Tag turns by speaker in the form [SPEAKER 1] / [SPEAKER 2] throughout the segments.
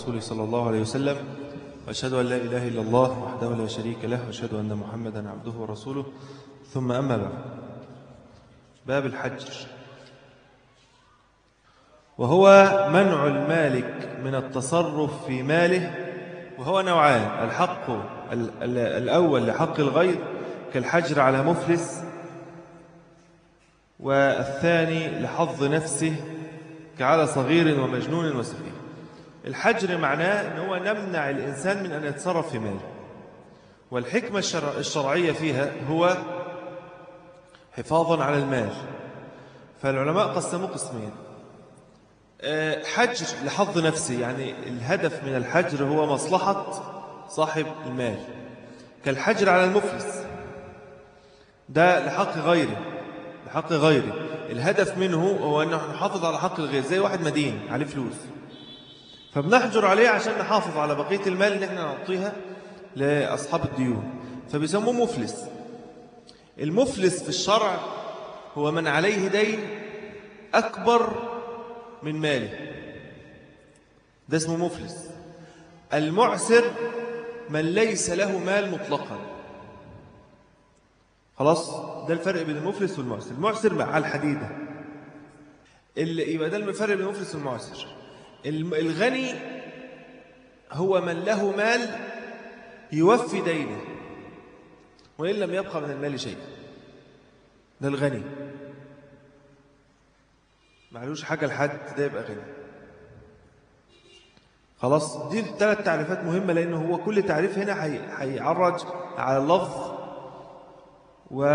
[SPEAKER 1] رسوله صلى الله عليه وسلم وأشهد أن لا إله إلا الله وحده لا شريك له وأشهد أن محمدا عبده ورسوله ثم أما بعد باب الحجر وهو منع المالك من التصرف في ماله وهو نوعان الحق الأول لحق الغير كالحجر على مفلس والثاني لحظ نفسه كعلى صغير ومجنون وسفيه الحجر معناه أن هو نمنع الإنسان من أن يتصرف في ماله والحكمة الشرعية فيها هو حفاظا على المال فالعلماء قسموا قسمين حجر لحظ نفسه يعني الهدف من الحجر هو مصلحة صاحب المال كالحجر على المفلس ده لحق غيره لحق غيره الهدف منه هو أنه نحافظ على حق الغير زي واحد مدين عليه فلوس فبنحجر عليه عشان نحافظ على بقية المال اللي احنا نعطيها لأصحاب الديون فبيسموه مفلس المفلس في الشرع هو من عليه دين أكبر من ماله ده اسمه مفلس المعسر من ليس له مال مطلقا خلاص ده الفرق بين المفلس والمعسر المعسر مع الحديدة اللي يبقى ده الفرق بين المفلس والمعسر الغني هو من له مال يوفي دينه وإن لم يبقى من المال شيء ده الغني معلوش حاجة لحد ده يبقى غني خلاص دي ثلاث تعريفات مهمة لأنه هو كل تعريف هنا هيعرج على اللفظ و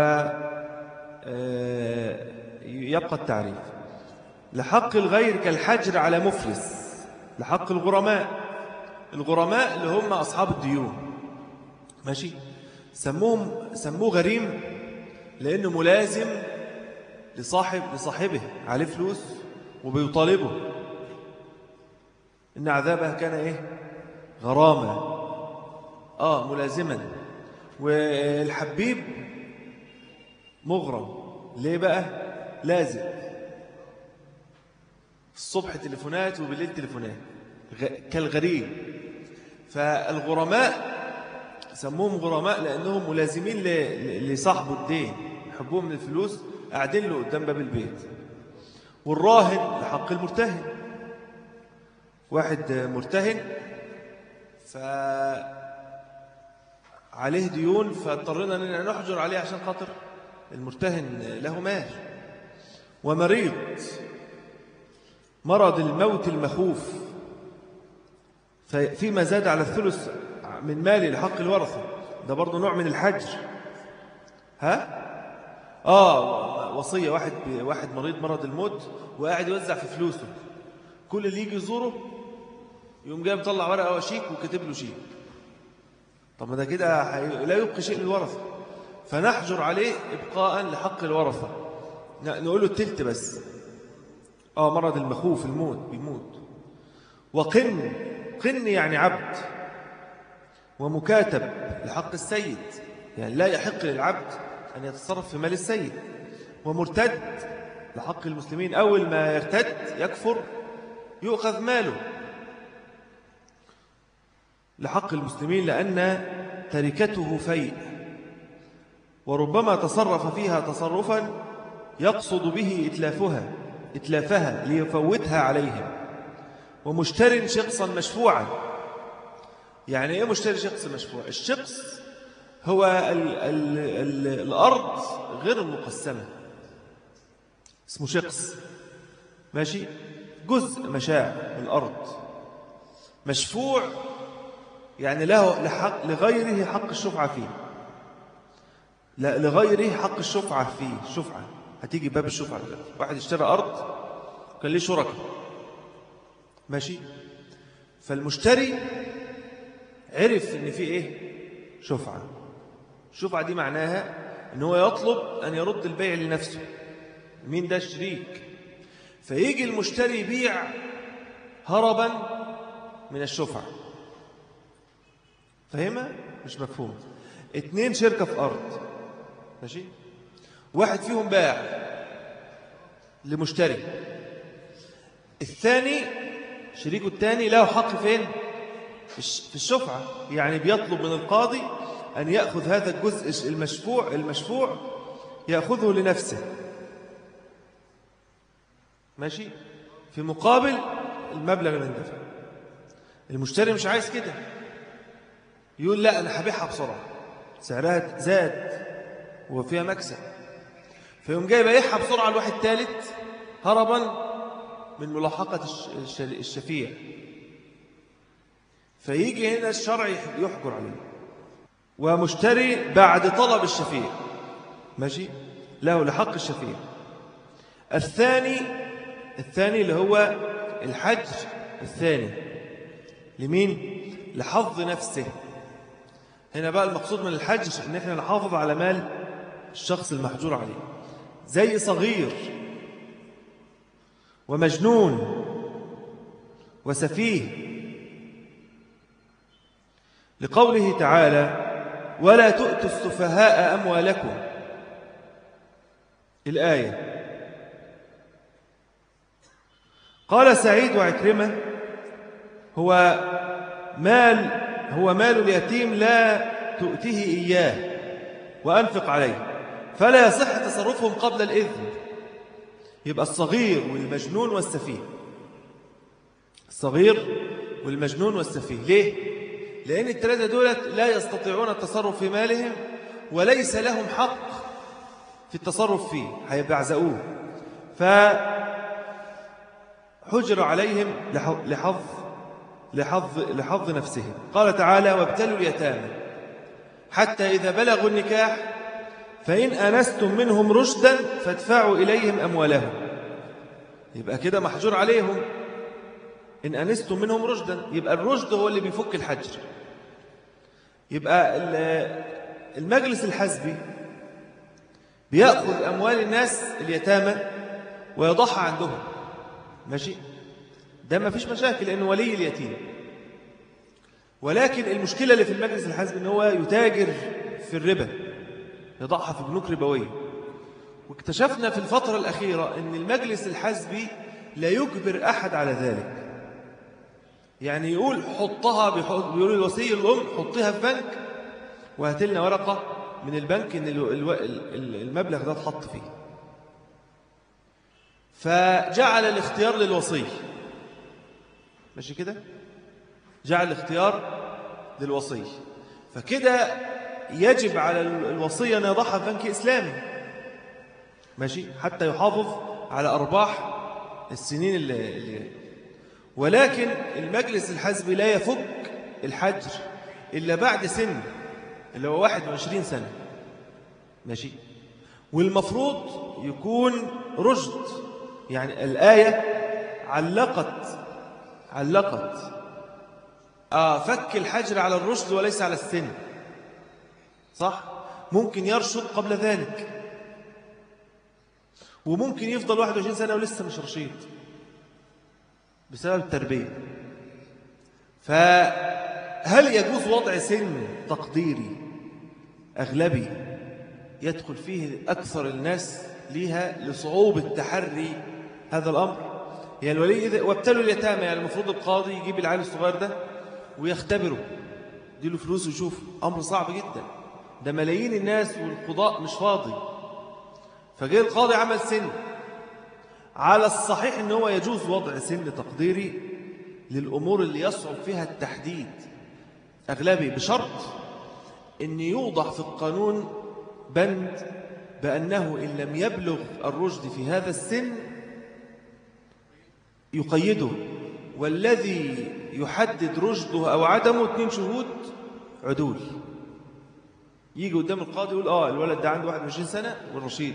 [SPEAKER 1] يبقى التعريف لحق الغير كالحجر على مفلس لحق الغرماء الغرماء اللي هم أصحاب الديون ماشي سموهم سموه غريم لأنه ملازم لصاحب لصاحبه عليه فلوس وبيطالبه إن عذابها كان إيه غرامة آه ملازما والحبيب مغرم ليه بقى لازم الصبح تليفونات وبالليل تليفونات كالغريب فالغرماء سموهم غرماء لأنهم ملازمين لصاحب الدين يحبوهم من الفلوس قاعدين له قدام باب البيت والراهن لحق المرتهن واحد مرتهن ف عليه ديون فاضطرينا ان نحجر عليه عشان خاطر المرتهن له مال ومريض مرض الموت المخوف فيما زاد على الثلث من مالي لحق الورثة ده برضه نوع من الحجر ها آه وصية واحد واحد مريض مرض الموت وقاعد يوزع في فلوسه كل اللي يجي يزوره يقوم جاي مطلع ورقة وشيك وكاتب له شيك طب ما ده كده لا يبقي شيء للورثة فنحجر عليه إبقاء لحق الورثة نقول له التلت بس آه مرض المخوف الموت بيموت وقن قن يعني عبد ومكاتب لحق السيد يعني لا يحق للعبد أن يتصرف في مال السيد ومرتد لحق المسلمين أول ما يرتد يكفر يؤخذ ماله لحق المسلمين لأن تركته فيء وربما تصرف فيها تصرفا يقصد به إتلافها إتلافها ليفوتها عليهم ومشتر شخصا مشفوعا يعني إيه مشتري شخص مشفوع الشخص هو ال ال ال الأرض غير المقسمة اسمه شخص ماشي جزء مشاع من الأرض مشفوع يعني له لحق لغيره حق الشفعة فيه لا لغيره حق الشفعة فيه شفعة هتيجي باب الشفعة واحد اشترى أرض كان ليه شركة ماشي فالمشتري عرف ان في ايه شفعة الشفعة دي معناها ان هو يطلب ان يرد البيع لنفسه مين ده الشريك فيجي المشتري يبيع هربا من الشفعة فهمها مش مفهوم اتنين شركة في أرض ماشي واحد فيهم باع لمشتري الثاني شريكه الثاني له حق فين في الش- في الشفعة يعني بيطلب من القاضي أن يأخذ هذا الجزء المشفوع المشفوع يأخذه لنفسه ماشي في مقابل المبلغ اللي اندفع المشتري مش عايز كده يقول لا أنا هبيعها بسرعة سعرها زاد وفيها مكسب فيقوم جاي بايعها بسرعة لواحد ثالث هربا من ملاحقة الش- الش- الشفيع فيجي هنا الشرع يح- يحجر عليه ومشتري بعد طلب الشفيع ماشي له لحق الشفيع الثاني الثاني اللي هو الحجر الثاني لمين لحظ نفسه هنا بقى المقصود من الحجر ان احنا نحافظ على مال الشخص المحجور عليه زي صغير ومجنون وسفيه لقوله تعالى ولا تؤتوا السفهاء أموالكم الآية قال سعيد وعكرمة هو مال هو مال اليتيم لا تؤتيه إياه وأنفق عليه فلا يصح تصرفهم قبل الإذن يبقى الصغير والمجنون والسفيه الصغير والمجنون والسفيه ليه؟ لأن الثلاثة دولت لا يستطيعون التصرف في مالهم وليس لهم حق في التصرف فيه هيبعزقوه فحجر عليهم لح- لحظ لحظ لحظ نفسهم قال تعالى وابتلوا اليتامى حتى إذا بلغوا النكاح فإن أنستم منهم رشدا فادفعوا إليهم أموالهم يبقى كده محجور عليهم إن أنستم منهم رشدا يبقى الرشد هو اللي بيفك الحجر يبقى ال- المجلس الحزبي بيأخذ أموال الناس اليتامى ويضعها عندهم ماشي ده ما فيش مشاكل لأنه ولي اليتيم ولكن المشكلة اللي في المجلس الحزبي ان هو يتاجر في الربا يضعها في بنوك ربوية واكتشفنا في الفترة الأخيرة أن المجلس الحزبي لا يجبر أحد على ذلك يعني يقول حطها بيحط بيقول الوصي الأم حطيها في بنك وهات لنا ورقة من البنك أن الو- الو- ال- المبلغ ده اتحط فيه فجعل الاختيار للوصي ماشي كده جعل الاختيار للوصي فكده يجب على ال- الوصي أن يضعها في بنك إسلامي ماشي حتى يحافظ على أرباح السنين اللي, اللي ولكن المجلس الحزبي لا يفك الحجر إلا بعد سن اللي هو 21 سنة ماشي والمفروض يكون رشد يعني الآية علقت علقت آه فك الحجر على الرشد وليس على السن صح ممكن يرشد قبل ذلك وممكن يفضل 21 سنة ولسه مش رشيد بسبب التربية فهل يجوز وضع سن تقديري أغلبي يدخل فيه أكثر الناس ليها لصعوبة تحري هذا الأمر يعني الولي إذا وابتلوا اليتامى يعني المفروض القاضي يجيب العيل الصغير ده ويختبره يديله فلوس ويشوف أمر صعب جدا ده ملايين الناس والقضاء مش فاضي فجاء القاضي عمل سن على الصحيح ان هو يجوز وضع سن تقديري للأمور اللي يصعب فيها التحديد أغلبي بشرط أن يوضع في القانون بند بأنه إن لم يبلغ الرشد في هذا السن يقيده والذي يحدد رشده أو عدمه اثنين شهود عدول يجي قدام القاضي يقول آه الولد ده عنده 21 سنة والرشيد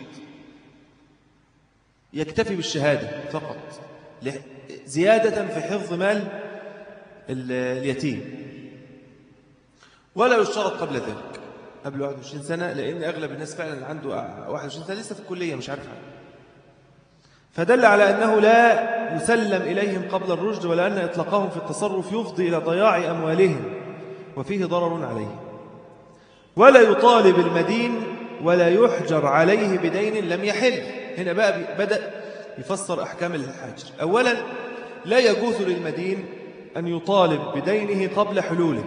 [SPEAKER 1] يكتفي بالشهادة فقط لح- زيادة في حفظ مال ال- اليتيم ولا يشترط قبل ذلك قبل 21 سنة لأن أغلب الناس فعلا عنده 21 سنة لسه في الكلية مش عارف حاجة فدل على أنه لا يسلم إليهم قبل الرشد ولا أن إطلاقهم في التصرف يفضي إلى ضياع أموالهم وفيه ضرر عليهم ولا يطالب المدين ولا يحجر عليه بدين لم يحل هنا بقى بي- بدأ يفسر أحكام الحجر أولا لا يجوز للمدين أن يطالب بدينه قبل حلوله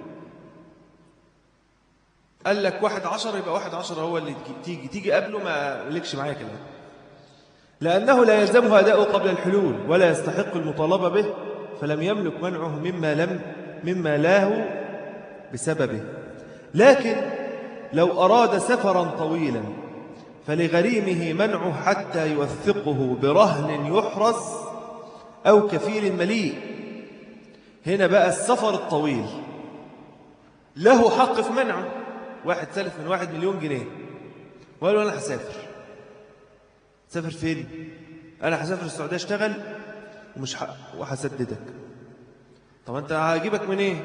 [SPEAKER 1] قال لك واحد عشر يبقى واحد عشر هو اللي تيجي تيجي قبله ما لكش معايا كلام لأنه لا يلزمه أداؤه قبل الحلول ولا يستحق المطالبة به فلم يملك منعه مما لم مما له بسببه لكن لو أراد سفرا طويلا فلغريمه منعه حتى يوثقه برهن يحرز أو كفيل مليء هنا بقى السفر الطويل له حق في منعه واحد سلف من واحد مليون جنيه وقال له أنا هسافر سافر فين أنا هسافر السعودية اشتغل ومش ح... وهسددك طب أنت هجيبك من إيه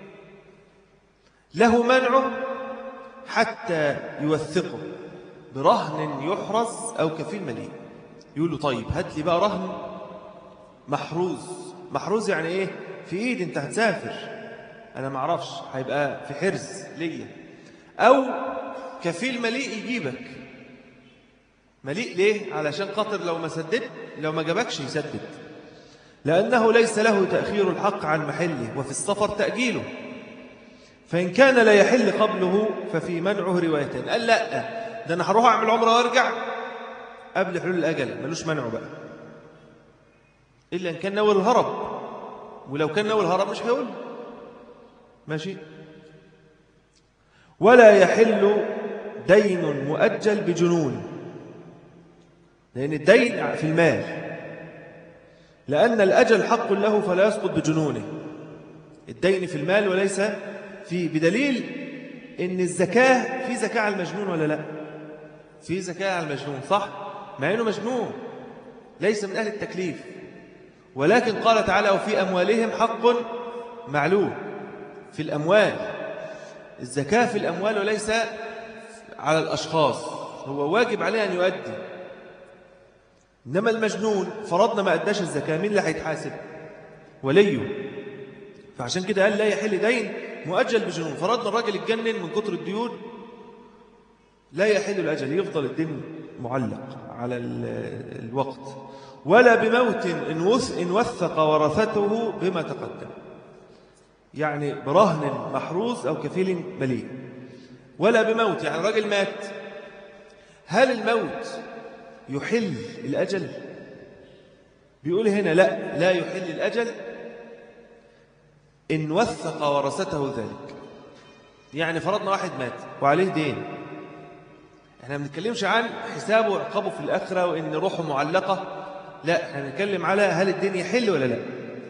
[SPEAKER 1] له منعه حتى يوثقه برهن يحرز أو كفيل مليء يقول له طيب هات لي بقى رهن محروز محروز يعني إيه في إيد أنت هتسافر أنا ما اعرفش هيبقى في حرز ليا أو كفيل مليء يجيبك مليء ليه؟ علشان خاطر لو ما سددت لو ما جابكش يسدد لأنه ليس له تأخير الحق عن محله وفي السفر تأجيله فإن كان لا يحل قبله ففي منعه روايتين قال لا ده أنا هروح أعمل عمره وارجع قبل حلول الأجل ملوش منعه بقى إلا إن كان ناوي الهرب ولو كان ناوي الهرب مش هيقول ماشي ولا يحل دين مؤجل بجنون لأن الدين في المال لأن الأجل حق له فلا يسقط بجنونه الدين في المال وليس في بدليل ان الزكاة في زكاة على المجنون ولا لا في زكاة على المجنون صح مع انه مجنون ليس من اهل التكليف ولكن قال تعالى وفي اموالهم حق معلوم في الاموال الزكاة في الاموال وليس على الاشخاص هو واجب عليه ان يؤدي انما المجنون فرضنا ما اداش الزكاة مين اللي هيتحاسب وليه فعشان كده قال لا يحل دين مؤجل بجنون فرضنا الراجل اتجنن من كتر الديون لا يحل الأجل يفضل الدين معلق على الوقت ولا بموت إن وثق ورثته بما تقدم يعني برهن محروس أو كفيل مليء ولا بموت يعني الراجل مات هل الموت يحل الأجل بيقول هنا لا لا يحل الأجل إن وثق ورثته ذلك يعني فرضنا واحد مات وعليه دين احنا ما بنتكلمش عن حسابه وعقابه في الآخرة وإن روحه معلقة لا احنا بنتكلم على هل الدين يحل ولا لا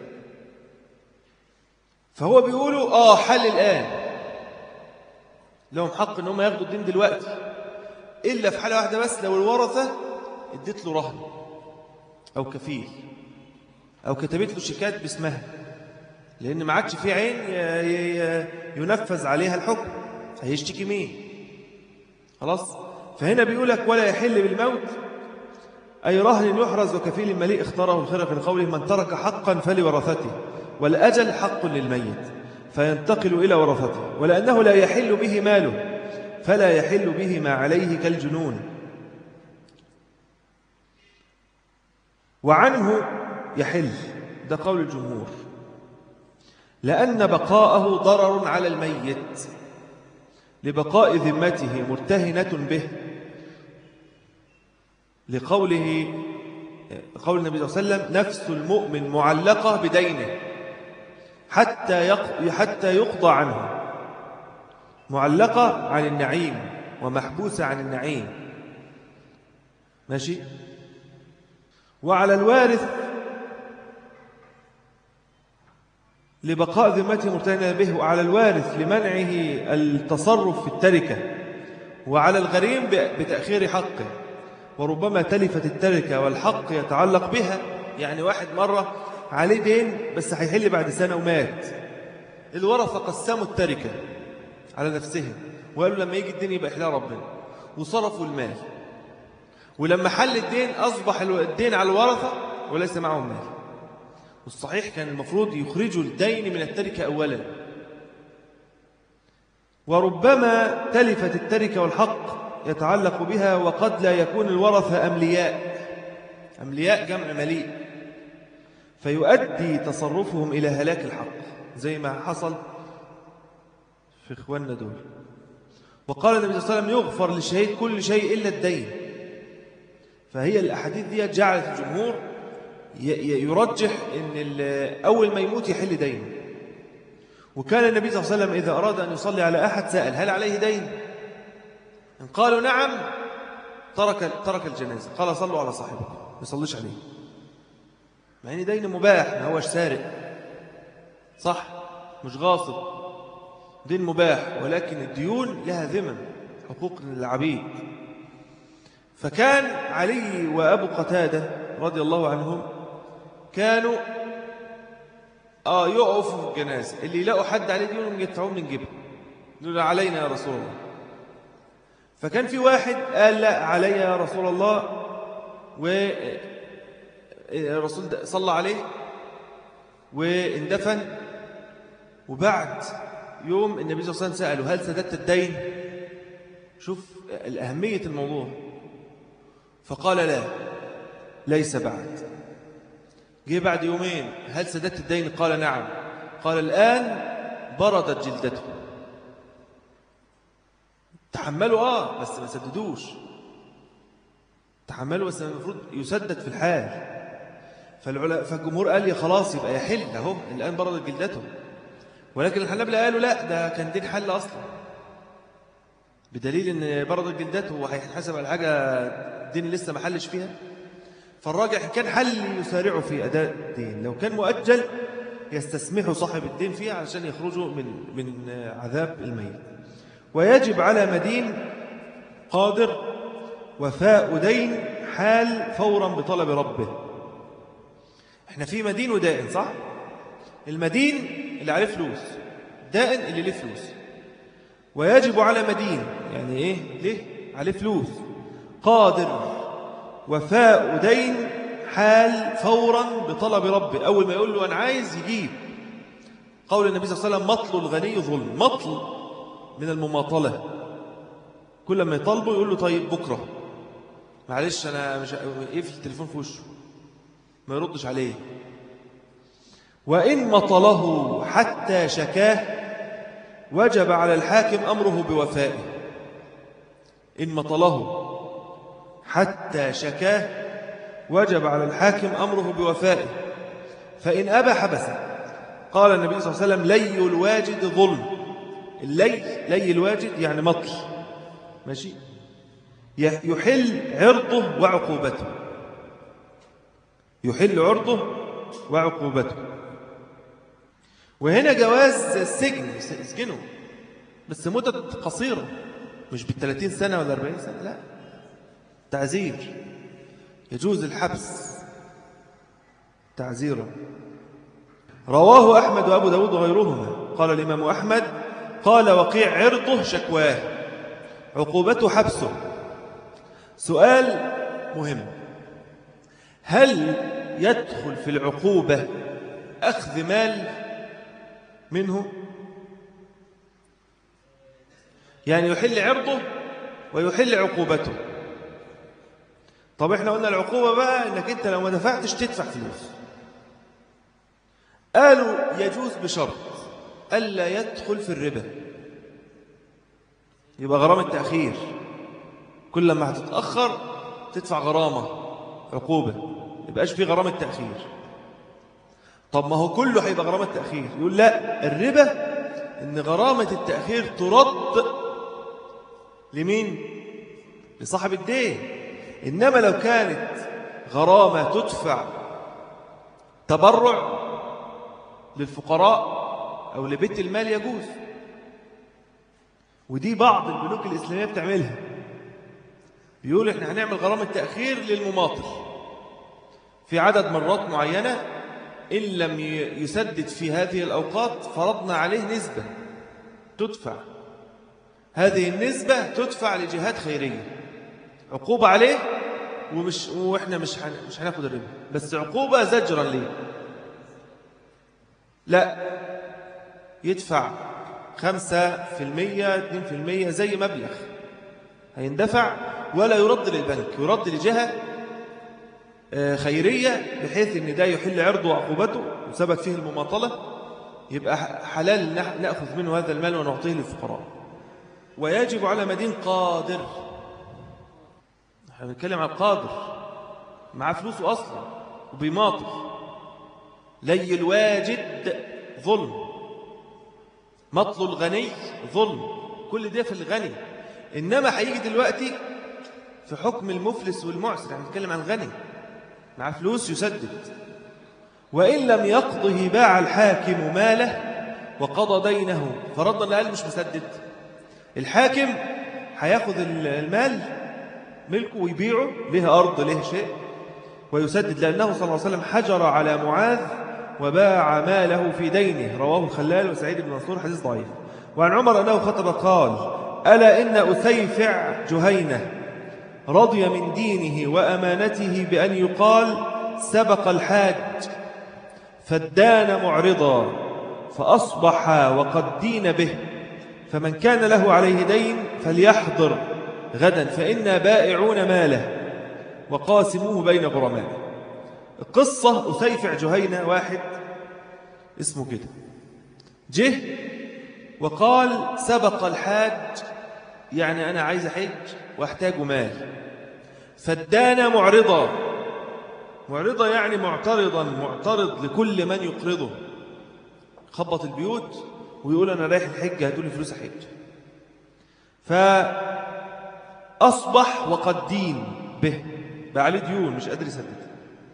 [SPEAKER 1] فهو بيقولوا آه حل الآن لهم حق ان هم ياخدوا الدين دلوقتي إلا في حالة واحدة بس لو الورثة اديت له رهن أو كفيل أو كتبت له شيكات باسمها لأن ما عادش في عين ينفذ عليها الحكم هيشتكي مين خلاص فهنا بيقول لك ولا يحل بالموت أي رهن يحرز وكفيل مليء اختاره الخير في قوله من ترك حقا فلورثته والأجل حق للميت فينتقل إلى ورثته ولأنه لا يحل به ماله فلا يحل به ما عليه كالجنون وعنه يحل ده قول الجمهور لأن بقاءه ضرر على الميت لبقاء ذمته مرتهنة به لقوله قول النبي صلى الله عليه وسلم نفس المؤمن معلقة بدينه حتى حتى يقضى عنه معلقة عن النعيم ومحبوسة عن النعيم ماشي وعلى الوارث لبقاء ذمته مرتهنة به وعلى الوارث لمنعه التصرف في التركة وعلى الغريم بتأخير حقه وربما تلفت التركة والحق يتعلق بها يعني واحد مرة عليه دين بس هيحل بعد سنة ومات الورثة قسموا التركة على نفسهم وقالوا لما يجي الدين يبقى إحلال ربنا وصرفوا المال ولما حل الدين أصبح الدين على الورثة وليس معهم مال والصحيح كان المفروض يخرجوا الدين من التركة أولا وربما تلفت التركة والحق يتعلق بها وقد لا يكون الورثة أملياء أملياء جمع مليء فيؤدي تصرفهم إلى هلاك الحق زي ما حصل في إخواننا دول وقال النبي صلى الله عليه وسلم يغفر للشهيد كل شيء إلا الدين فهي الأحاديث دي جعلت الجمهور يرجح أن أول ما يموت يحل دينه وكان النبي صلى الله عليه وسلم إذا أراد أن يصلي على أحد سأل هل عليه دين إن قالوا نعم ترك, ترك الجنازة قال صلوا على صاحبكم ما يصليش عليه مع أن دين مباح ما هوش سارق صح مش غاصب دين مباح ولكن الديون لها ذمن حقوق للعبيد فكان علي وأبو قتادة رضي الله عنهم كانوا آه يقفوا في الجنازة اللي يلاقوا حد عليه ديون يدفعون من جيبه يقول علينا يا رسول الله فكان في واحد قال لا علي يا رسول الله والرسول صلى عليه واندفن وبعد يوم النبي صلى الله عليه وسلم سأله هل سددت الدين شوف الأهمية الموضوع فقال لا ليس بعد جه بعد يومين هل سددت الدين قال نعم قال الآن بردت جلدته تحملوا آه بس ما سددوش تحملوا بس المفروض يسدد في الحال فالعلا فالجمهور قال لي خلاص يبقى يحل اهو الآن بردت جلدته ولكن الحنابلة قالوا لا ده كان دين حل أصلا بدليل ان بردت جلدته وهيتحسب على حاجة الدين لسه ما حلش فيها فالراجح كان حل يسارعوا في أداء الدين لو كان مؤجل يستسمح صاحب الدين فيه عشان يخرجوا من من عذاب الميت ويجب على مدين قادر وفاء دين حال فورا بطلب ربه احنا في مدين ودائن صح المدين اللي عليه فلوس دائن اللي ليه فلوس ويجب على مدين يعني ايه ليه عليه فلوس قادر وفاء دين حال فورا بطلب ربه أول ما يقول له أنا عايز يجيب قول النبي صلى الله عليه وسلم مطل الغني ظلم مطل من المماطلة كل ما يطلبه يقول له طيب بكرة معلش أنا مش يقفل التليفون في وشه ما يردش عليه وإن مطله حتى شكاه وجب على الحاكم أمره بوفائه إن مطله حتى شكاه وجب على الحاكم أمره بوفائه فإن أبى حبسه قال النبي صلى الله عليه وسلم لي الواجد ظلم اللي لي الواجد يعني مطل ماشي يحل عرضه وعقوبته يحل عرضه وعقوبته وهنا جواز السجن يسجنه بس مدة قصيرة مش بالثلاثين سنة ولا أربعين سنة لا تعزير يجوز الحبس تعزيرا رواه أحمد وأبو داود وغيرهما قال الإمام أحمد قال وقيع عرضه شكواه عقوبته حبسه سؤال مهم هل يدخل في العقوبة أخذ مال منه يعني يحل عرضه ويحل عقوبته طب احنا قلنا العقوبة بقى انك انت لو ما دفعتش تدفع فلوس قالوا يجوز بشرط ألا يدخل في الربا يبقى غرامة تأخير كل ما هتتأخر تدفع غرامة عقوبة يبقاش في غرامة تأخير طب ما هو كله هيبقى غرامة تأخير يقول لا الربا ان غرامة التأخير ترد لمين لصاحب الدين إنما لو كانت غرامة تدفع تبرع للفقراء أو لبيت المال يجوز ودي بعض البنوك الإسلامية بتعملها بيقول إحنا هنعمل غرامة تأخير للمماطل في عدد مرات معينة إن لم يسدد في هذه الأوقات فرضنا عليه نسبة تدفع هذه النسبة تدفع لجهات خيرية عقوبة عليه ومش واحنا مش حن... مش هناخد الربا بس عقوبة زجرا ليه لا يدفع خمسة في المية اثنين في المية زي مبلغ هيندفع ولا يرد للبنك يرد لجهة آه، خيرية بحيث ان ده يحل عرضه وعقوبته وثبت فيه المماطلة يبقى حلال نأخذ منه هذا المال ونعطيه للفقراء ويجب على مدين قادر احنا بنتكلم عن قادر معاه فلوسه أصلا وبيماطل لي الواجد ظلم مطل الغني ظلم كل ده في الغني إنما هيجي دلوقتي في حكم المفلس والمعسر يعني نتكلم عن الغني مع فلوس يسدد وإن لم يقضه باع الحاكم ماله وقضى دينه فرضنا قال مش مسدد الحاكم هياخد المال ملكه ويبيعه له أرض له شيء ويسدد لأنه صلى الله عليه وسلم حجر على معاذ وباع ماله في دينه رواه الخلال وسعيد بن منصور حديث ضعيف وعن عمر أنه خطب قال ألا إن أسيفع جهينة رضي من دينه وأمانته بأن يقال سبق الحاج فدان معرضا فأصبح وقد دين به فمن كان له عليه دين فليحضر غدا فإنا بائعون ماله وقاسموه بين غرمائه القصة أسيفع جهينة واحد اسمه كده جه وقال سبق الحاج يعني أنا عايز أحج واحتاج مال فدانا معرضا معرضة يعني معترضا معترض لكل من يقرضه خبط البيوت ويقول أنا رايح الحج هاتوا لي فلوس أحج فأصبح وقد دين به بقى عليه ديون مش قادر يسدد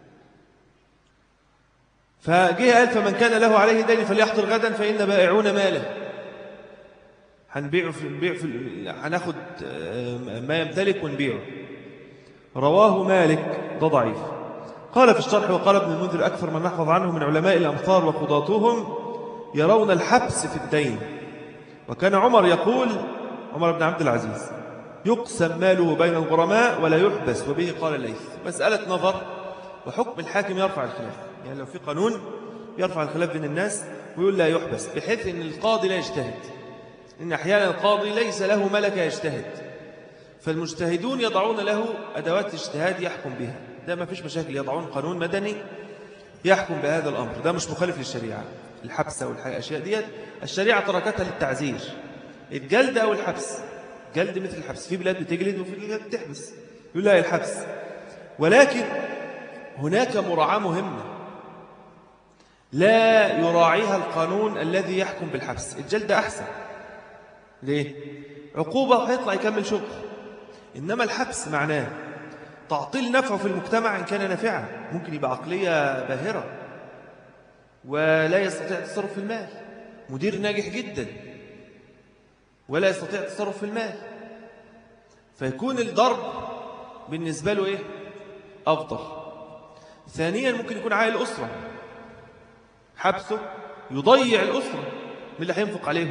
[SPEAKER 1] فجه قال فمن كان له عليه دين فليحضر غدا فإن بائعون ماله هنبيعه في البيع في هناخد آه، ما يمتلك ونبيعه رواه مالك ده ضعيف قال في الشرح وقال ابن المنذر أكثر من نحفظ عنه من علماء الأمثار وقضاتهم يرون الحبس في الدين وكان عمر يقول عمر بن عبد العزيز يقسم ماله بين الغرماء ولا يحبس وبه قال الليث مسألة نظر وحكم الحاكم يرفع الخلاف يعني لو في قانون يرفع الخلاف بين الناس ويقول لا يحبس بحيث أن القاضي لا يجتهد إن أحيانا القاضي ليس له ملكة يجتهد فالمجتهدون يضعون له أدوات اجتهاد يحكم بها ده ما فيش مشاكل يضعون قانون مدني يحكم بهذا الأمر ده مش مخالف للشريعة الحبس والأشياء ديت الشريعة تركتها للتعزير الجلد أو الحبس جلد مثل الحبس في بلاد بتجلد وفي بلاد بتحبس يقول لا الحبس ولكن هناك مراعاة مهمة لا يراعيها القانون الذي يحكم بالحبس الجلد أحسن ليه؟ عقوبة هيطلع يكمل شغل إنما الحبس معناه تعطيل نفعه في المجتمع إن كان نافعا ممكن يبقى عقلية باهرة ولا يستطيع التصرف في المال مدير ناجح جدا ولا يستطيع التصرف في المال فيكون الضرب بالنسبة له إيه؟ أفضل ثانيا ممكن يكون عائل أسرة حبسه يضيع الأسرة من اللي هينفق عليهم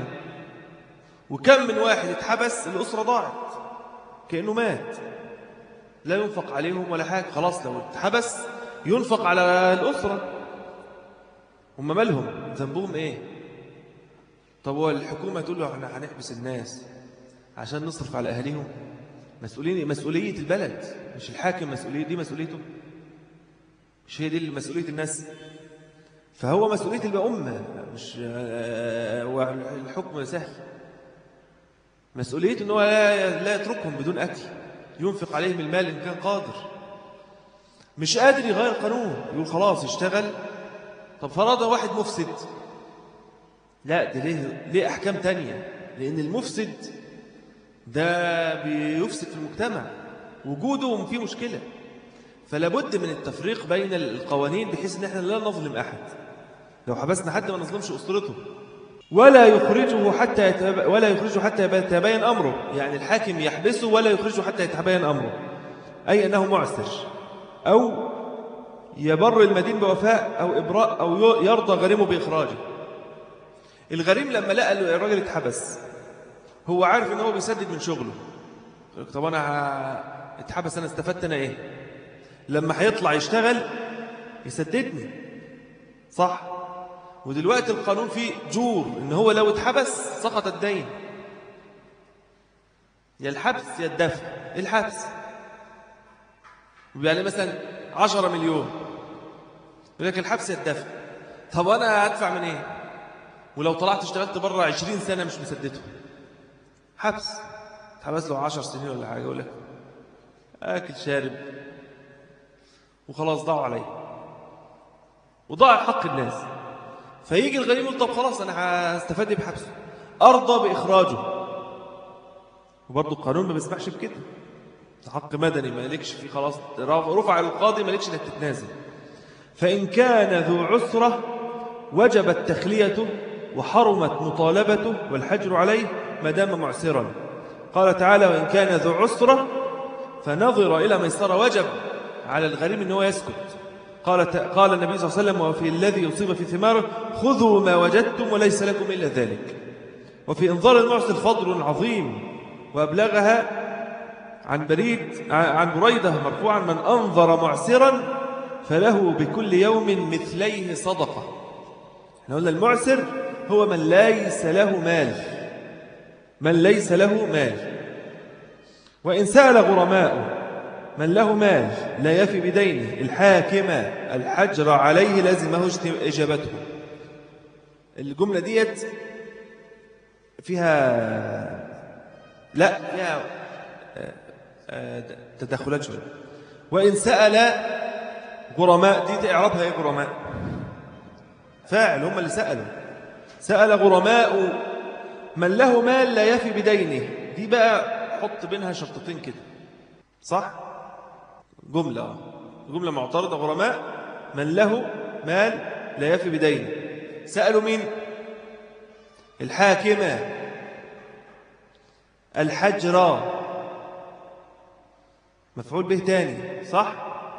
[SPEAKER 1] وكم من واحد اتحبس الأسرة ضاعت كأنه مات لا ينفق عليهم ولا حاجة خلاص لو اتحبس ينفق على الأسرة هم مالهم ذنبهم ايه طب هو الحكومة تقول له احنا هنحبس الناس عشان نصرف على أهليهم مسؤولية مسؤولية البلد مش الحاكم مسؤولية دي مسؤوليته مش هي دي مسؤولية الناس فهو مسؤولية الأمة مش الحكم سهل مسؤوليته أنه لا, لا يتركهم بدون أكل ينفق عليهم المال إن كان قادر مش قادر يغير قانون يقول خلاص يشتغل طب فرض واحد مفسد لا دي ليه, ليه أحكام تانية لأن المفسد ده بيفسد في المجتمع وجوده فيه مشكلة فلا بد من التفريق بين القوانين بحيث ان احنا لا نظلم احد لو حبسنا حد ما نظلمش اسرته ولا يخرجه حتى يتب... ولا يخرجه حتى يتبين امره يعني الحاكم يحبسه ولا يخرجه حتى يتبين امره اي انه معسر او يبر المدين بوفاء او ابراء او يرضى غريمه باخراجه الغريم لما لقى الراجل اتحبس هو عارف ان هو بيسدد من شغله طب انا اتحبس انا استفدت انا ايه لما هيطلع يشتغل يسددني صح ودلوقتي القانون فيه جور ان هو لو اتحبس سقط الدين يا الحبس يا الدفع الحبس يعني مثلا 10 مليون يقول لك الحبس يدفع طب أنا هدفع من إيه ولو طلعت اشتغلت بره 20 سنة مش مسدته حبس حبس له 10 سنين ولا حاجة يقول لك آكل شارب وخلاص ضاعوا عليه وضاع حق الناس فيجي الغريم يقول طب خلاص أنا هستفاد بحبسه أرضى بإخراجه وبرضه القانون ما بيسمحش بكده حق مدني ما لكش فيه خلاص رفع القاضي ما لكش انك تتنازل فإن كان ذو عسرة وجبت تخليته وحرمت مطالبته والحجر عليه ما دام معسرا قال تعالى وإن كان ذو عسرة فنظر إلى ميسرة وجب على الغريم أنه يسكت قال, قال النبي صلى الله عليه وسلم وفي الذي يصيب في ثماره خذوا ما وجدتم وليس لكم إلا ذلك وفي انظار المعسر فضل عظيم وأبلغها عن بريد عن بريدة مرفوعا من أنظر معسرا فله بكل يوم مثليه صدقة احنا قلنا المعسر هو من ليس له مال من ليس له مال وإن سأل غرماء من له مال لا يفي بدينه الحاكم الحجر عليه لازمه إجابته الجملة ديت فيها لا فيها آه، آه، تدخلات شوية وإن سأل غرماء دي إعرابها إيه غرماء فاعل هم اللي سألوا سأل غرماء من له مال لا يفي بدينه دي بقى حط بينها شرطتين كده صح جملة جملة معترضة غرماء من له مال لا يفي بدينه سألوا مين الحاكمة الحجرة مفعول به تاني صح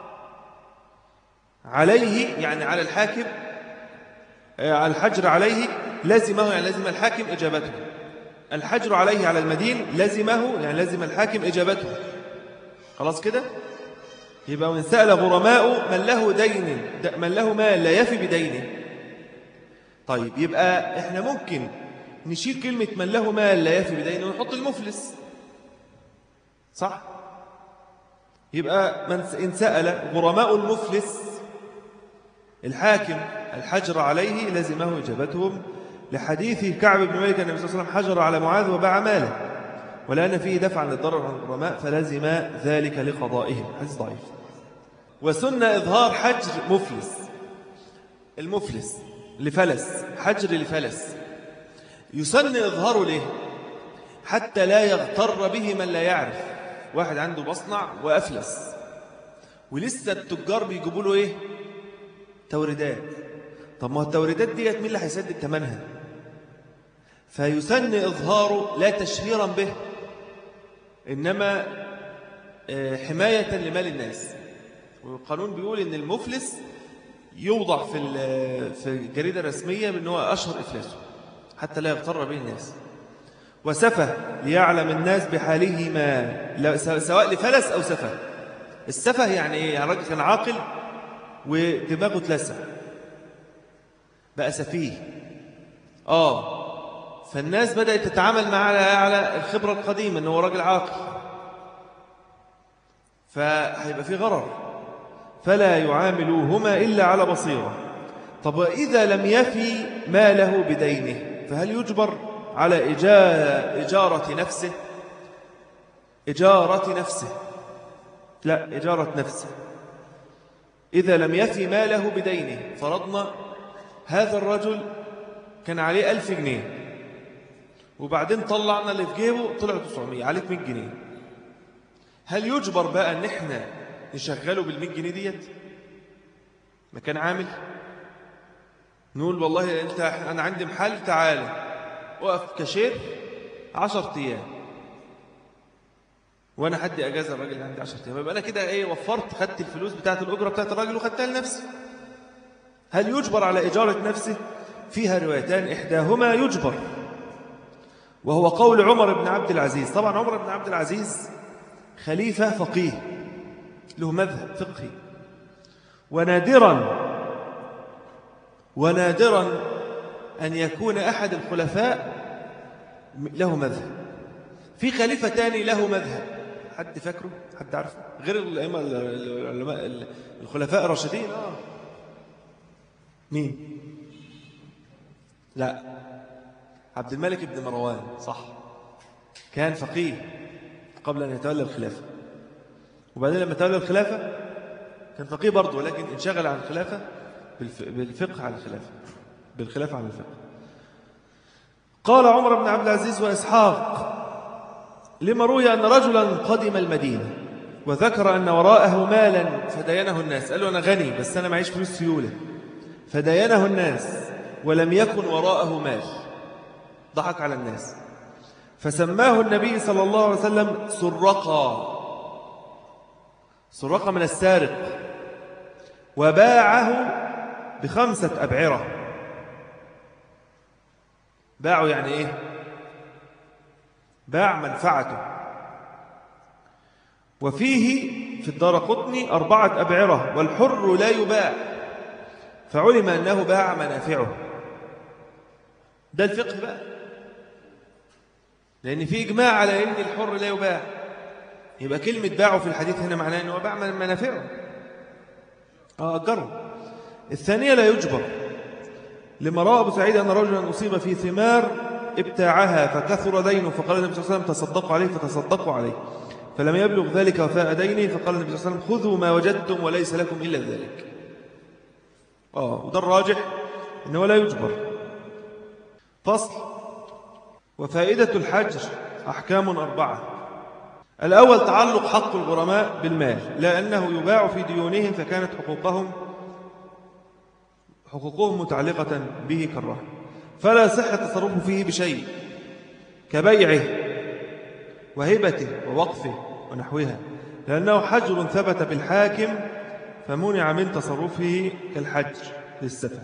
[SPEAKER 1] عليه يعني على الحاكم آه، على الحجر عليه لازمه يعني لازم الحاكم إجابته الحجر عليه على المدين لازمه يعني لازم الحاكم إجابته خلاص كده يبقى من سأل غرماء من له دين من له مال لا يفي بدينه طيب يبقى احنا ممكن نشيل كلمة من له مال لا يفي بدينه ونحط المفلس صح يبقى من إن سأل غرماء المفلس الحاكم الحجر عليه لزمه إجابتهم لحديث كعب بن مالك النبي صلى الله عليه وسلم حجر على معاذ وباع ماله ولأن فيه دفعا للضرر عن الغرماء فلزم ذلك لقضائهم حديث ضعيف وسن إظهار حجر مفلس المفلس لفلس حجر لفلس يسن إظهاره ليه حتى لا يغتر به من لا يعرف واحد عنده مصنع وأفلس ولسه التجار بيجيبوا له إيه توريدات طب ما التوريدات ديت مين اللي هيسدد ثمنها فيسن إظهاره لا تشهيرا به إنما آه، حماية لمال الناس والقانون بيقول إن المفلس يوضع في في الجريدة الرسمية بأنه هو أشهر إفلاسه حتى لا يغتر به الناس وسفه ليعلم الناس بحاله ما سواء لفلس أو سفه السفه يعني إيه؟ يعني راجل كان عاقل ودماغه تلسع بقى سفيه آه فالناس بدأت تتعامل معه على الخبرة القديمة أنه راجل عاقل فهيبقى في غرر فلا يعاملوهما إلا على بصيرة طب إذا لم يفي ما له بدينه فهل يجبر على إجارة نفسه إجارة نفسه لا إجارة نفسه إذا لم يفي ماله بدينه فرضنا هذا الرجل كان عليه ألف جنيه وبعدين طلعنا اللي في جيبه طلع 900 عليك 100 جنيه هل يجبر بقى ان احنا نشغله بال 100 جنيه ديت مكان عامل نقول والله انت انا عندي محل تعالى وقف كاشير 10 ايام وانا حدي اجازه الراجل اللي عندي 10 ايام يبقى انا كده ايه وفرت خدت الفلوس بتاعه الاجره بتاعه الراجل وخدتها لنفسي هل يجبر على اجاره نفسه فيها روايتان احداهما يجبر وهو قول عمر بن عبد العزيز طبعا عمر بن عبد العزيز خليفة فقيه له مذهب فقهي ونادرا ونادرا أن يكون أحد الخلفاء له مذهب في خليفة تاني له مذهب حد فاكره حد عارفه غير الأئمة العلماء الخلفاء الراشدين آه مين لا عبد الملك بن مروان صح كان فقيه قبل أن يتولى الخلافة وبعدين لما تولى الخلافة كان فقيه برضه ولكن انشغل عن الخلافة بالفقه عن الخلافة بالخلافة عن الفقه قال عمر بن عبد العزيز وإسحاق لما روي أن رجلا قدم المدينة وذكر أن وراءه مالا فدينه الناس قال له أنا غني بس أنا معيش فلوس سيولة فدينه الناس ولم يكن وراءه مال ضحك على الناس فسماه النبي صلى الله عليه وسلم سرقا سرقا من السارق وباعه بخمسة أبعرة باعوا يعني إيه باع منفعته وفيه في الدار قطني أربعة أبعرة والحر لا يباع فعلم أنه باع منافعه ده الفقه بقى لأن في إجماع على أن الحر لا يباع يبقى كلمة باعه في الحديث هنا معناه أنه باع منافعه آه أجره الثانية لا يجبر لما رأى أبو سعيد أن رجلا أصيب في ثمار ابتاعها فكثر دينه فقال النبي صلى الله عليه وسلم تصدقوا عليه فتصدقوا عليه فلم يبلغ ذلك وفاء دينه فقال النبي صلى الله عليه وسلم خذوا ما وجدتم وليس لكم إلا ذلك آه وده الراجح إنه لا يجبر فصل وفائدة الحجر أحكام أربعة الأول تعلق حق الغرماء بالمال لأنه يباع في ديونهم فكانت حقوقهم حقوقهم متعلقة به كالرهن فلا صح التصرف فيه بشيء كبيعه وهبته ووقفه ونحوها لأنه حجر ثبت بالحاكم فمنع من تصرفه كالحجر للسفة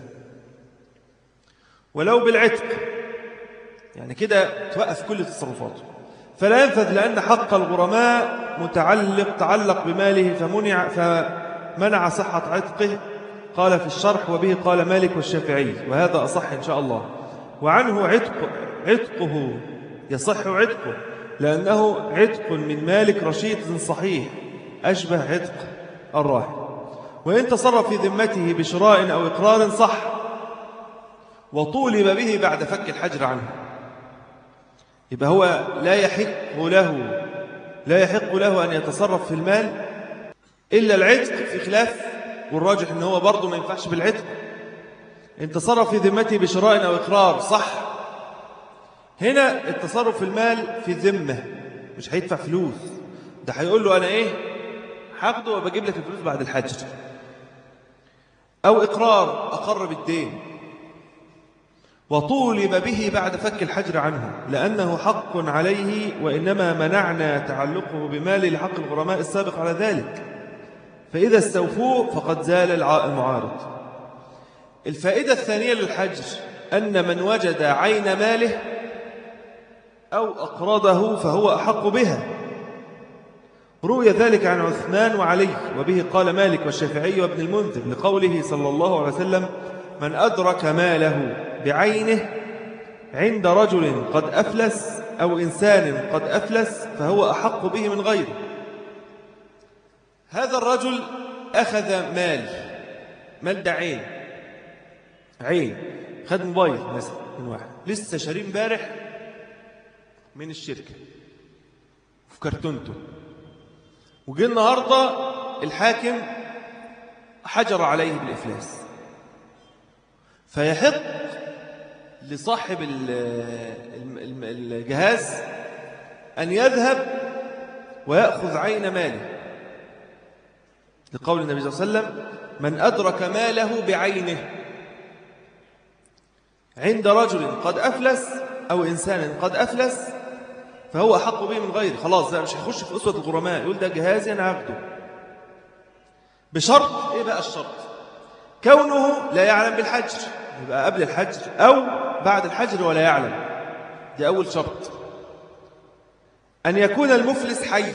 [SPEAKER 1] ولو بالعتق يعني كده توقف كل تصرفاته فلا ينفذ لأن حق الغرماء متعلق تعلق بماله فمنع فمنع صحة عتقه قال في الشرح وبه قال مالك والشافعي وهذا أصح إن شاء الله وعنه عتق عتقه يصح عتقه لأنه عتق من مالك رشيد صحيح أشبه عتق الراحل وإن تصرف في ذمته بشراء أو إقرار صح وطولب به بعد فك الحجر عنه يبقى هو لا يحق له لا يحق له أن يتصرف في المال إلا العتق في خلاف والراجح أنه هو برضه ما ينفعش بالعتق إن تصرف في ذمته بشراء أو إقرار صح هنا التصرف في المال في ذمة مش هيدفع فلوس ده هيقول له أنا إيه هاخده وبجيب لك الفلوس بعد الحج أو إقرار أقر بالدين وطولب به بعد فك الحجر عنه لأنه حق عليه وإنما منعنا تعلقه بمال لحق الغرماء السابق على ذلك فإذا استوفوه فقد زال المعارض الفائدة الثانية للحجر أن من وجد عين ماله أو أقرضه فهو أحق بها روي ذلك عن عثمان وعلي وبه قال مالك والشافعي وابن المنذر لقوله صلى الله عليه وسلم من أدرك ماله بعينه عند رجل قد أفلس أو إنسان قد أفلس فهو أحق به من غيره هذا الرجل أخذ مال مال ده عين عين خد موبايل مثلا من واحد لسه شاريه امبارح من الشركة في كرتونته وجه النهاردة الحاكم حجر عليه بالإفلاس فيحق لصاحب الجهاز أن يذهب ويأخذ عين ماله لقول النبي صلى الله عليه وسلم من أدرك ماله بعينه عند رجل قد أفلس أو إنسان قد أفلس فهو أحق به من غيره خلاص ده مش هيخش في أسوة الغرماء يقول ده جهازي أنا هاخده بشرط إيه بقى الشرط كونه لا يعلم بالحجر يبقى قبل الحجر أو بعد الحجر ولا يعلم دي أول شرط أن يكون المفلس حي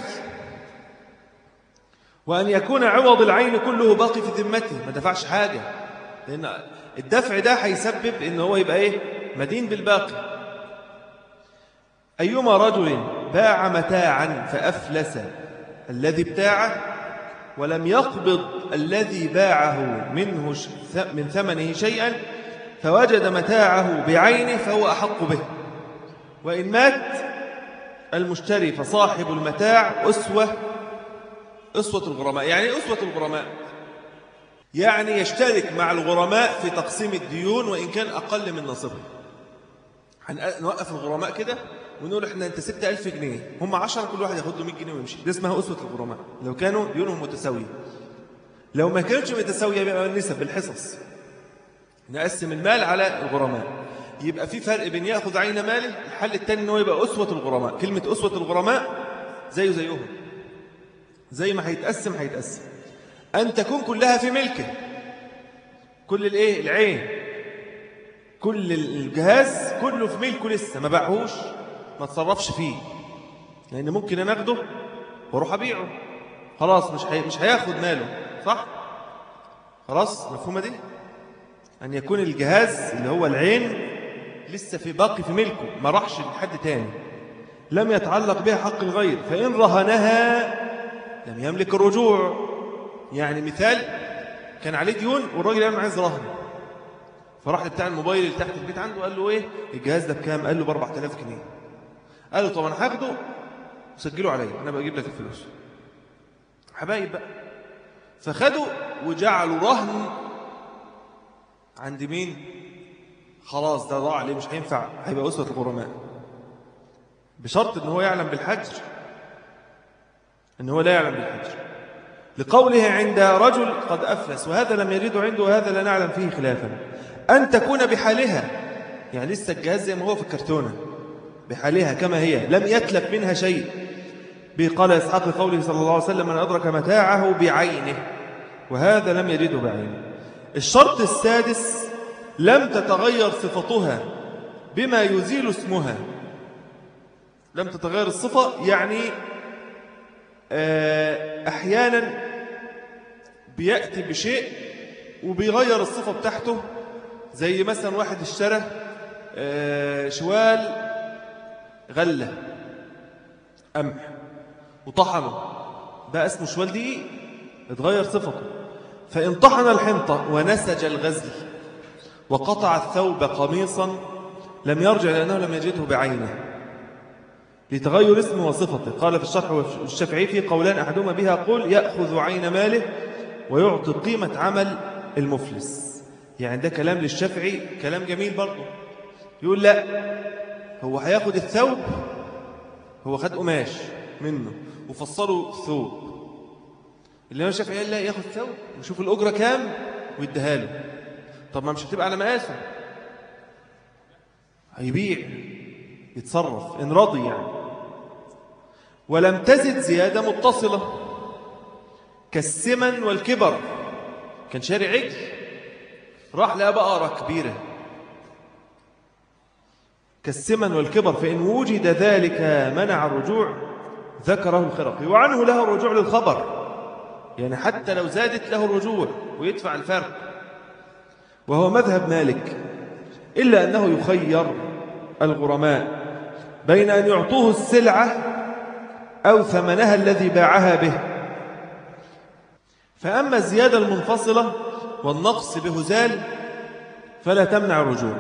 [SPEAKER 1] وأن يكون عوض العين كله باقي في ذمته ما دفعش حاجة لأن الدفع ده هيسبب ان هو يبقى ايه مدين بالباقي أيما رجل باع متاعا فأفلس الذي ابتاعه ولم يقبض الذي باعه منه من ثمنه شيئا فوجد متاعه بعينه فهو أحق به وإن مات المشتري فصاحب المتاع أسوة أسوة الغرماء يعني أسوة الغرماء يعني يشترك مع الغرماء في تقسيم الديون وإن كان أقل من نصيبه هنوقف الغرماء كده ونقول احنا انت 6000 جنيه هم 10 كل واحد ياخد له 100 جنيه ويمشي دي اسمها أسوة الغرماء لو كانوا ديونهم متساوية لو ما كانتش متساوية بيبقى النسب بالحصص نقسم المال على الغرماء يبقى في فرق بين ياخذ عين ماله الحل الثاني ان هو يبقى أسوة الغرماء كلمة أسوة الغرماء زيه زيهم زي ما هيتقسم هيتقسم أن تكون كلها في ملكه كل الايه العين كل الجهاز كله في ملكه لسه ما باعهوش ما تصرفش فيه لأن ممكن أنا أخده واروح أبيعه خلاص مش حي... مش هياخد ماله صح خلاص مفهومة دي أن يكون الجهاز اللي هو العين لسه في باقي في ملكه ما راحش لحد تاني لم يتعلق بها حق الغير فإن رهنها لم يملك الرجوع يعني مثال كان عليه ديون والراجل قال عايز رهن فراح بتاع الموبايل اللي تحت البيت عنده قال له ايه الجهاز ده بكام قال له ب 4000 جنيه قال له طب انا هاخده وسجله عليا انا بجيب لك الفلوس حبايب بقى فخدوا وجعلوا رهن عند مين خلاص ده ضاع عليه مش هينفع هيبقى أسوة الغرماء بشرط ان هو يعلم بالحجر ان هو لا يعلم بالحجر لقوله عند رجل قد أفلس وهذا لم يريد عنده وهذا لا نعلم فيه خلافا أن تكون بحالها يعني لسه الجهاز زي ما هو في الكرتونة بحالها كما هي لم يتلف منها شيء بقال إسحاق قوله صلى الله عليه وسلم من أدرك متاعه بعينه وهذا لم يريده بعينه الشرط السادس لم تتغير صفتها بما يزيل اسمها لم تتغير الصفة يعني آه، أحيانا بيأتي بشيء وبيغير الصفة بتاعته زي مثلا واحد اشترى آه، شوال غلة قمح وطحنه بقى اسمه شوال دقيق اتغير صفته فإن طحن الحنطة ونسج الغزل وقطع الثوب قميصا لم يرجع لأنه لم يجده بعينه لتغير اسمه وصفته قال في الشرح والشافعي في قولان أحدهما بها قول يأخذ عين ماله ويعطي قيمة عمل المفلس يعني ده كلام للشافعي كلام جميل برضه يقول لا هو هياخد الثوب هو خد قماش منه وفصله ثوب اللي هو الشافعي قال لا ياخد ثوب ويشوف الأجرة كام ويديها له طب ما مش هتبقى على مقاسه هيبيع يتصرف إن رضي يعني ولم تزد زيادة متصلة كالسمن والكبر كان شاري عجل راح لقى بقرة كبيرة كالسمن والكبر فإن وجد ذلك منع الرجوع ذكره الخرقي وعنه له الرجوع للخبر يعني حتى لو زادت له الرجوع ويدفع الفرق وهو مذهب مالك إلا أنه يخير الغرماء بين أن يعطوه السلعة أو ثمنها الذي باعها به فأما الزيادة المنفصلة والنقص بهزال فلا تمنع الرجوع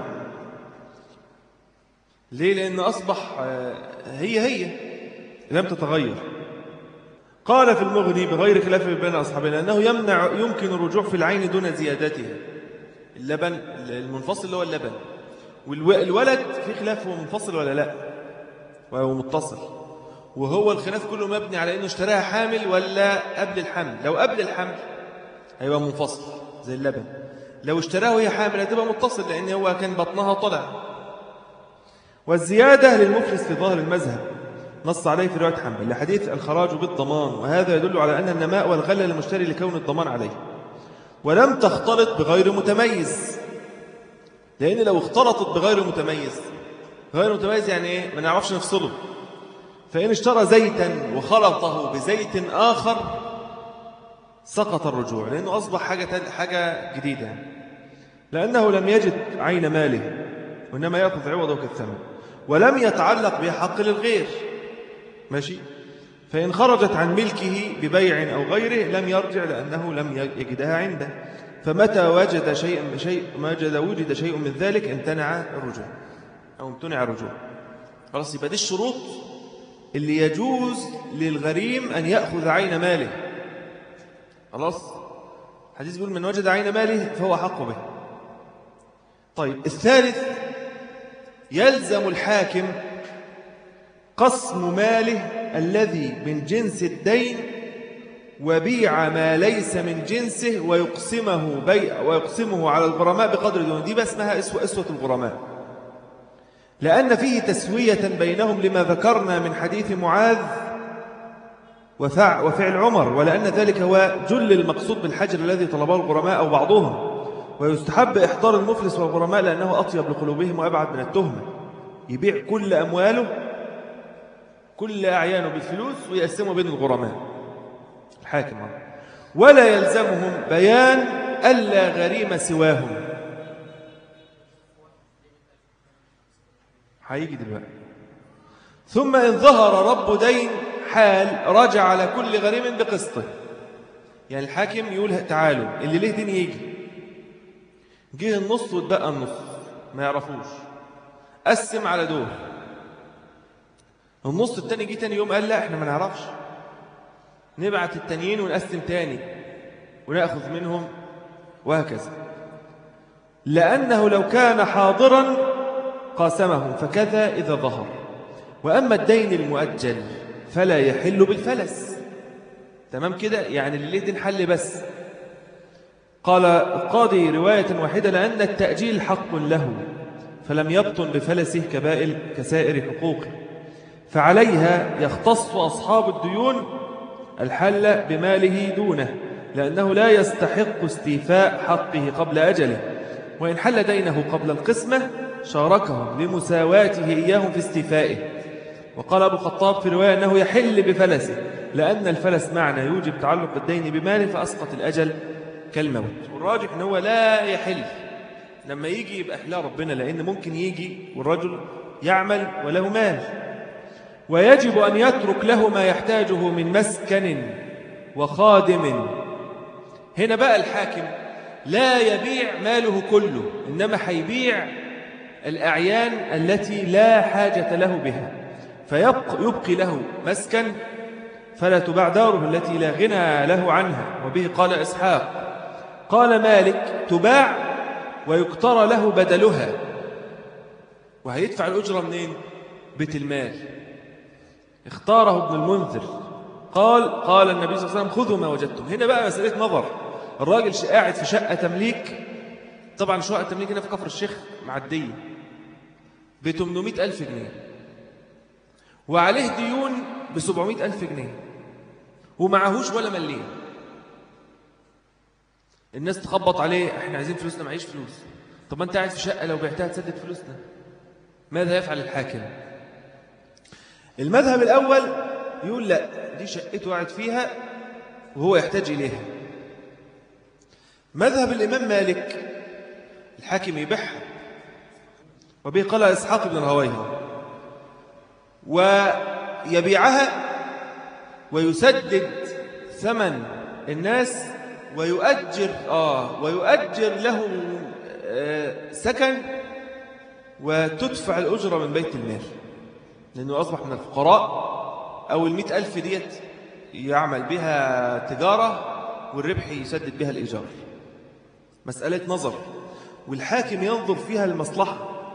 [SPEAKER 1] ليه؟ لأن أصبح هي هي لم تتغير قال في المغني بغير خلاف بين أصحابنا أنه يمنع يمكن الرجوع في العين دون زيادتها اللبن المنفصل اللي هو اللبن والولد في خلاف هو منفصل ولا لا وهو متصل وهو الخلاف كله مبني على انه اشتراها حامل ولا قبل الحمل لو قبل الحمل هيبقى منفصل زي اللبن لو اشتراه وهي حامل هتبقى متصل لان هو كان بطنها طلع والزيادة للمفلس في ظاهر المذهب نص عليه في رواية حنبل لحديث الخراج بالضمان وهذا يدل على أن النماء والغلة للمشتري لكون الضمان عليه ولم تختلط بغير متميز لأن لو اختلطت بغير متميز غير متميز يعني إيه؟ ما نعرفش نفصله فإن اشترى زيتا وخلطه بزيت آخر سقط الرجوع لأنه أصبح حاجة, حاجة جديدة لأنه لم يجد عين ماله وإنما يأخذ عوضه كالثمن ولم يتعلق به حق للغير ماشي فإن خرجت عن ملكه ببيع أو غيره لم يرجع لأنه لم يجدها عنده فمتى وجد شيء شيء وجد وجد شيء من ذلك امتنع الرجوع أو امتنع الرجوع خلاص يبقى دي الشروط اللي يجوز للغريم أن يأخذ عين ماله خلاص حديث يقول من وجد عين ماله فهو حق به طيب الثالث يلزم الحاكم قسم ماله الذي من جنس الدين وبيع ما ليس من جنسه ويقسمه بيع ويقسمه على الغرماء بقدر دون دي بس اسمها اسوة, أسوة الغرماء لأن فيه تسوية بينهم لما ذكرنا من حديث معاذ وفعل عمر ولأن ذلك هو جل المقصود بالحجر الذي طلبه الغرماء أو بعضهم ويستحب إحضار المفلس والغرماء لأنه أطيب لقلوبهم وأبعد من التهمة يبيع كل أمواله كل أعيانه بالفلوس ويقسمه بين الغرماء الحاكم ولا يلزمهم بيان ألا غريم سواهم هيجي دلوقتي ثم إن ظهر رب دين حال رجع على كل غريم بقسطه يعني الحاكم يقول تعالوا اللي ليه دين يجي جه النص واتبقى النص ما يعرفوش قسم على دول النص التاني جه تاني يوم قال لا احنا ما نعرفش نبعت التانيين ونقسم تاني ونأخذ منهم وهكذا لأنه لو كان حاضرا قاسمهم فكذا إذا ظهر وأما الدين المؤجل فلا يحل بالفلس تمام كده يعني اللي دين حل بس قال القاضي رواية واحدة لأن التأجيل حق له فلم يبطن بفلسه كبائل كسائر حقوقه فعليها يختص أصحاب الديون الحل بماله دونه لأنه لا يستحق استيفاء حقه قبل أجله وإن حل دينه قبل القسمة شاركهم لمساواته إياهم في استيفائه وقال أبو الخطاب في رواية أنه يحل بفلسه لأن الفلس معنى يوجب تعلق الدين بماله فأسقط الأجل كالموت والراجح أنه لا يحل لما يجي يبقى إحلال ربنا لأن ممكن يجي والرجل يعمل وله مال ويجب أن يترك له ما يحتاجه من مسكن وخادم هنا بقى الحاكم لا يبيع ماله كله إنما حيبيع الأعيان التي لا حاجة له بها فيبقي له مسكن فلا تباع داره التي لا غنى له عنها وبه قال إسحاق قال مالك تباع ويقتر له بدلها وهيدفع الأجرة منين؟ بيت المال اختاره ابن المنذر قال قال النبي صلى الله عليه وسلم خذوا ما وجدتم هنا بقى مسألة نظر الراجل قاعد في شقة تمليك طبعا شقة تمليك هنا في كفر الشيخ معدية ب 800 ألف جنيه وعليه ديون ب 700 ألف جنيه ومعهوش ولا مليم الناس تخبط عليه احنا عايزين فلوسنا معيش فلوس طب ما انت قاعد في شقة لو بعتها تسدد فلوسنا ماذا يفعل الحاكم المذهب الأول يقول لا دي شقته قاعد فيها وهو يحتاج إليها مذهب الإمام مالك الحاكم يبيعها وبه قال إسحاق بن الهويه ويبيعها ويسدد ثمن الناس ويؤجر آه ويؤجر له آه سكن وتدفع الأجرة من بيت المال لأنه أصبح من الفقراء أو المئة ألف ديت يعمل بها تجارة والربح يسدد بها الإيجار مسألة نظر والحاكم ينظر فيها المصلحة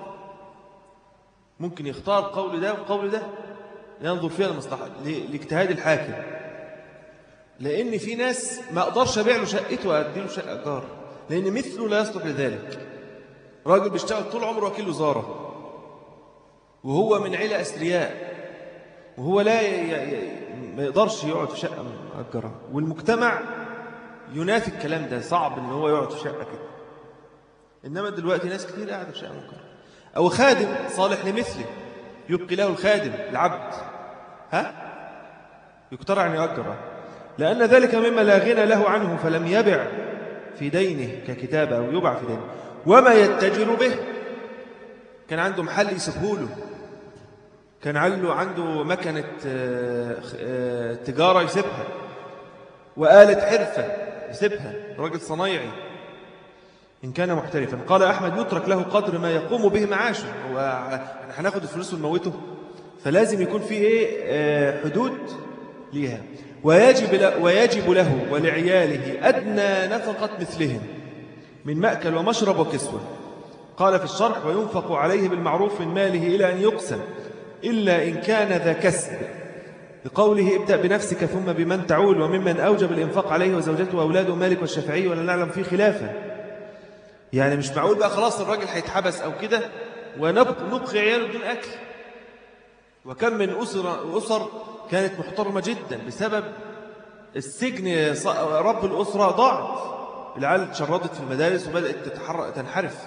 [SPEAKER 1] ممكن يختار قول ده وقول ده ينظر فيها المصلحة لاجتهاد الحاكم لأن في ناس ما أقدرش أبيع له شقته وأدي له شقة جار لأن مثله لا يصلح لذلك راجل بيشتغل طول عمره وكيل وزارة وهو من عيلة أثرياء وهو لا ي... ي... ما يقدرش يقعد في شقة مأجرة والمجتمع ينافي الكلام ده صعب ان هو يقعد في شقة كده إنما دلوقتي ناس كتير قاعدة في شقة مأجرة أو خادم صالح لمثله يبقي له الخادم العبد ها يقترع أن يؤجر لأن ذلك مما لا غنى له عنه فلم يبع في دينه ككتابة أو يبع في دينه وما يتجر به كان عنده محل يسيبه له كان عنده عنده مكنة آه، آه، تجارة يسيبها وآلة حرفة يسيبها راجل صنايعي إن كان محترفا قال أحمد يترك له قدر ما يقوم به معاشه هو احنا هناخد الفلوس ونموته فلازم يكون في إيه آه، حدود ليها ويجب له, ويجب له ولعياله أدنى نفقة مثلهم من مأكل ومشرب وكسوة قال في الشرح وينفق عليه بالمعروف من ماله إلى أن يقسم إلا إن كان ذا كسب لقوله ابدأ بنفسك ثم بمن تعول وممن أوجب الإنفاق عليه وزوجته وأولاده مالك والشافعي ولا نعلم فيه خلافا يعني مش معقول بقى خلاص الراجل هيتحبس أو كده ونبقي عياله بدون أكل وكم من أسر, أسر كانت محترمة جدا بسبب السجن رب الأسرة ضاعت العيال تشردت في المدارس وبدأت تنحرف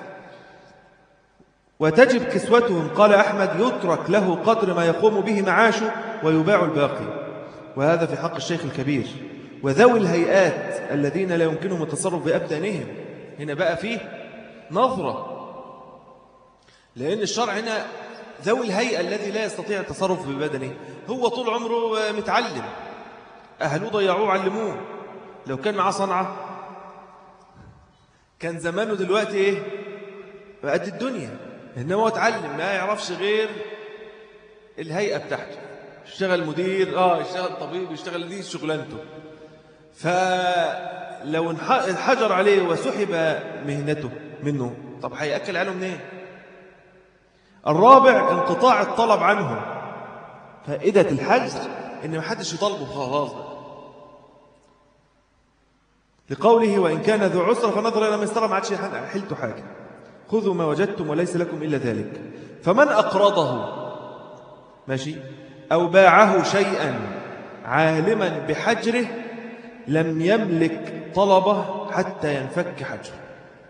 [SPEAKER 1] وتجب كسوتهم قال أحمد يترك له قدر ما يقوم به معاشه ويباع الباقي وهذا في حق الشيخ الكبير وذوي الهيئات الذين لا يمكنهم التصرف بأبدانهم هنا بقى فيه نظرة لأن الشرع هنا ذوي الهيئة الذي لا يستطيع التصرف ببدنه هو طول عمره متعلم أهله ضيعوه علموه لو كان معاه صنعة كان زمانه دلوقتي إيه بقد الدنيا إنما هو اتعلم ما يعرفش غير الهيئة بتاعته اشتغل مدير اه اشتغل طبيب اشتغل دي شغلانته فلو انحجر عليه وسحب مهنته منه طب هيأكل عياله منين الرابع انقطاع الطلب عنه فائدة الحجر ان ما حدش يطالبه خلاص لقوله وإن كان ذو عسر فنظر إلى ميسرة ما عادش حلت حاجة خذوا ما وجدتم وليس لكم إلا ذلك فمن أقرضه ماشي أو باعه شيئا عالما بحجره لم يملك طلبه حتى ينفك حجره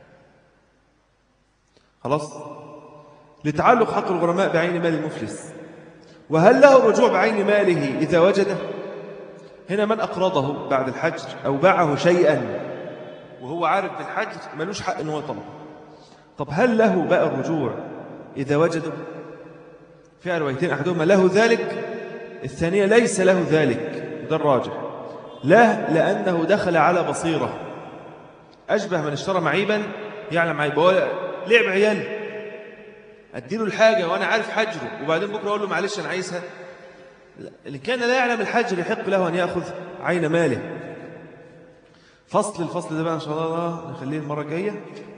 [SPEAKER 1] خلاص لتعلق حق الغرماء بعين مال المفلس وهل له الرجوع بعين ماله إذا وجده هنا من أقرضه بعد الحجر أو باعه شيئا وهو عارف بالحجر ملوش حق أنه طلب طب هل له بقى الرجوع إذا وجده في روايتين أحدهما له ذلك الثانية ليس له ذلك ده الراجح لا لأنه دخل على بصيرة أشبه من اشترى معيبا يعلم عيب لعب عيال أديله الحاجة وأنا عارف حجره وبعدين بكرة أقول له معلش أنا عايزها اللي كان لا يعلم الحجر يحق له أن يأخذ عين ماله فصل الفصل ده بقى إن شاء الله نخليه المرة الجاية